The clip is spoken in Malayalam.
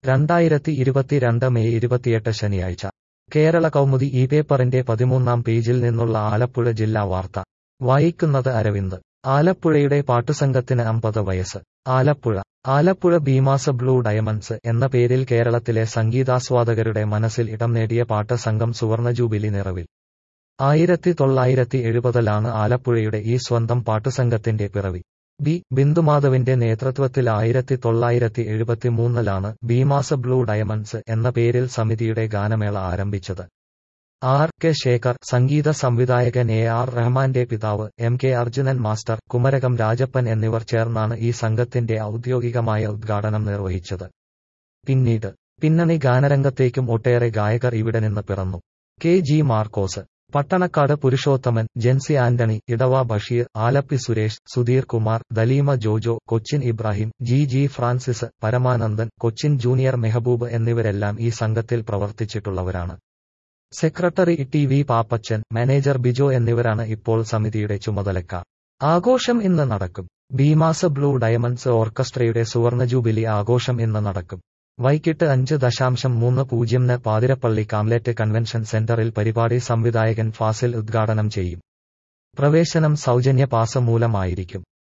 രണ്ടായിരത്തി ഇരുപത്തിരണ്ട് മെയ് ഇരുപത്തിയെട്ട് ശനിയാഴ്ച കേരള കൗമുദി ഈ പേപ്പറിന്റെ പതിമൂന്നാം പേജിൽ നിന്നുള്ള ആലപ്പുഴ ജില്ലാ വാർത്ത വായിക്കുന്നത് അരവിന്ദ് ആലപ്പുഴയുടെ പാട്ടുസംഘത്തിന് അമ്പത് വയസ്സ് ആലപ്പുഴ ആലപ്പുഴ ബീമാസ് ബ്ലൂ ഡയമണ്ട്സ് എന്ന പേരിൽ കേരളത്തിലെ സംഗീതാസ്വാദകരുടെ മനസ്സിൽ ഇടം നേടിയ പാട്ട് സംഘം സുവർണ ജൂബിലി നിറവിൽ ആയിരത്തി തൊള്ളായിരത്തി എഴുപതിലാണ് ആലപ്പുഴയുടെ ഈ സ്വന്തം പാട്ടുസംഘത്തിന്റെ പിറവി ബി ബിന്ദുമാധവിന്റെ നേതൃത്വത്തിൽ ആയിരത്തി തൊള്ളായിരത്തി എഴുപത്തിമൂന്നിലാണ് ബീമാസ് ബ്ലൂ ഡയമണ്ട്സ് എന്ന പേരിൽ സമിതിയുടെ ഗാനമേള ആരംഭിച്ചത് ആർ കെ ശേഖർ സംഗീത സംവിധായകൻ എ ആർ റഹ്മാന്റെ പിതാവ് M K Arjunan master Kumarakom Rajappan എന്നിവർ ചേർന്നാണ് ഈ സംഘത്തിന്റെ ഔദ്യോഗികമായ ഉദ്ഘാടനം നിർവഹിച്ചത് പിന്നീട് പിന്നണി ഗാനരംഗത്തേക്കും ഒട്ടേറെ ഗായകർ ഇവിടെ നിന്ന് പിറന്നു K G Markose Pattanakkad Purushothaman Jency Antony Edava Basheer Alleppey Suresh Sudheer Kumar Daleema Jojo Cochin Ibrahim G G Francis Paramanandan Cochin junior Mehaboob എന്നിവരെല്ലാം ഈ സംഘത്തിൽ പ്രവർത്തിച്ചിട്ടുള്ളവരാണ് secretary T V Pappachan manager Bijo എന്നിവരാണ് ഇപ്പോൾ സമിതിയുടെ ചുമതലക്കാർ ആഘോഷം ഇന്ന് നടക്കും ബീമാസ് ബ്ലൂ ഡയമണ്ട്സ് ഓർക്കസ്ട്രയുടെ സുവർണ ജൂബിലി ആഘോഷം ഇന്ന് നടക്കും വൈകിട്ട് അഞ്ച് ദശാംശം മൂന്ന് പൂജ്യംന് പാതിരപ്പള്ളി കാംലെറ്റ് കൺവെൻഷൻ സെന്ററിൽ പരിപാടി സംവിധായകൻ ഫാസിൽ ഉദ്ഘാടനം ചെയ്യും പ്രവേശനം സൗജന്യ പാസ് മൂലമായിരിക്കും